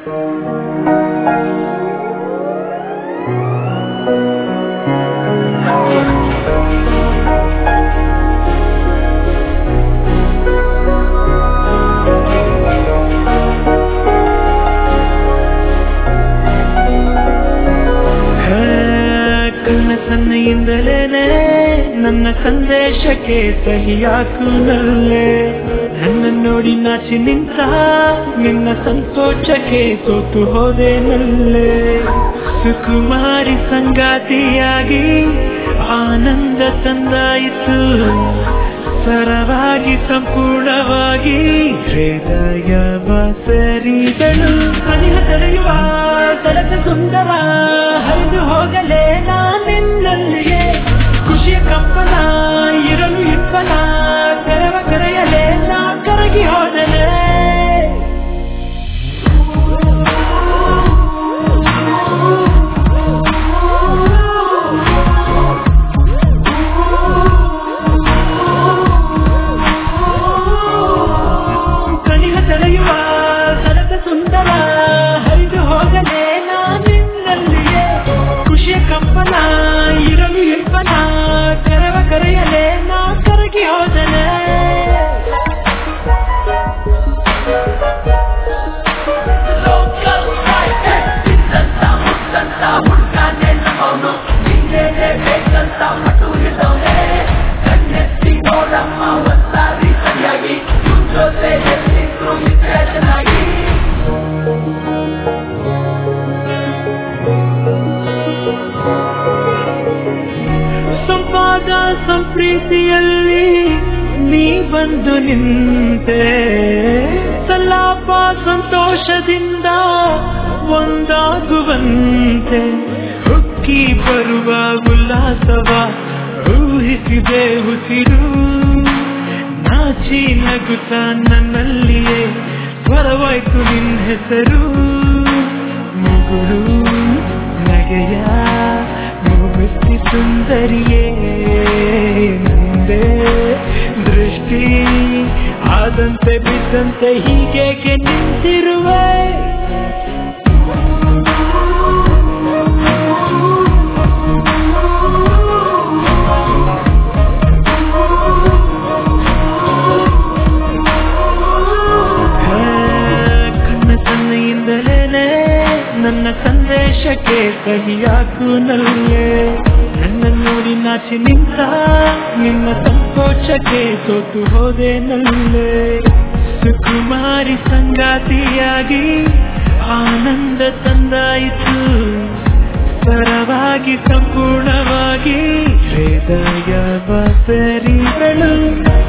ಕಣ್ಣ ಸನ್ನೆಯಿಂದಲೇನೆ ನನ್ನ ಸಂದೇಶಕ್ಕೆ ಸಹಿಯಾಕು ನಲ್ಲೆ ನನ್ನ ನೋಡಿ ನಾಚಿ ನಿಂತ ನಿನ್ನ ಸಂತೋಷಕ್ಕೆ ಸೋತು ಹೋದೆ ನಲ್ಲೆ ಸುಕುಮಾರಿ ಸಂಗಾತಿಯಾಗಿ ಆನಂದ ತಂದಾಯಿತು ಸರವಾಗಿ ಸಂಪೂರ್ಣವಾಗಿ ಹೃದಯವ ಸರಿದಳು ಸನಿಹ ತಡೆಯುವ ಸರಸ ಸುಂದರ ಹರಿದು ಹೋಗಲೇ ನಾನಿನ್ನಲ್ಲಿಯೇ ಖುಷಿಯ ಕಂಪನ ಇರಲು ಇಪ್ಪನ ಕರವ ಕರೆಯಲೇ ನಾ ಕರಗಿ ಹೋದಲೇ ಕಣಿಹ ತಡೆಯುವ ಸರಸ ಸುಂದರ ಹರಿದು ಹೋಗಲೇ ನಾನಿನ್ನಲ್ಲಿಯೇ ಖುಷಿಯ ಕಂಪನ ಇರಲು ಇಲ್ಪನ ಕರವ ಕರೆಯಲೇ ನಾ ಕರಗಿ ಹೋದಲೇ ಸಂಪಾದ ಸಂಪ್ರೀತಿಯಲ್ಲಿ ನೀ ಬಂದು ನಿಂತೆ ಸಲ್ಲಾಪ ಸಂತೋಷದಿಂದ ಒಂದಾಗುವಂತೆ ಹುಕ್ಕಿ ಬರುವ ಉಲ್ಲಾಸವ ಊಹಿಸಿದೆ ಉಸಿರು ನಾಚಿ ನಗುತ್ತ ನನ್ನಲ್ಲಿಯೇ ಸ್ವರವಾಯ್ತು ನಿನ್ನ ಹೆಸರು ಮುಗುಳು ನಗೆಯ ಮುಗಿಸಿ ಸುಂದರಿಯೇ ನಂದೇ ದೃಷ್ಟಿ ಆದಂತೆ ಬಿದ್ದಂತೆ ಹೀಗೇಕೆ ನಿಂತಿರುವೆ ಕಣ್ಣ ಸನ್ನೆಯಿಂದಲೇನೆ ನನ್ನ ಸಂದೇಶಕ್ಕೆ ಸಹಿಯಾಕು ನಲ್ಲೆ ನನ್ನ ನೋಡಿ ನಾಚಿ ನಿಂತ ನಿನ್ನ ಸಂತೋಷಕ್ಕೆ ಸೋತು ಹೋದೆ ನಲ್ಲೆ ಸುಕುಮಾರಿ ಸಂಗಾತಿಯಾಗಿ ಆನಂದ ತಂದಾಯಿತು ಸರವಾಗಿ ಸಂಪೂರ್ಣವಾಗಿ ಹೃದಯ ಬಸರಿಗಳು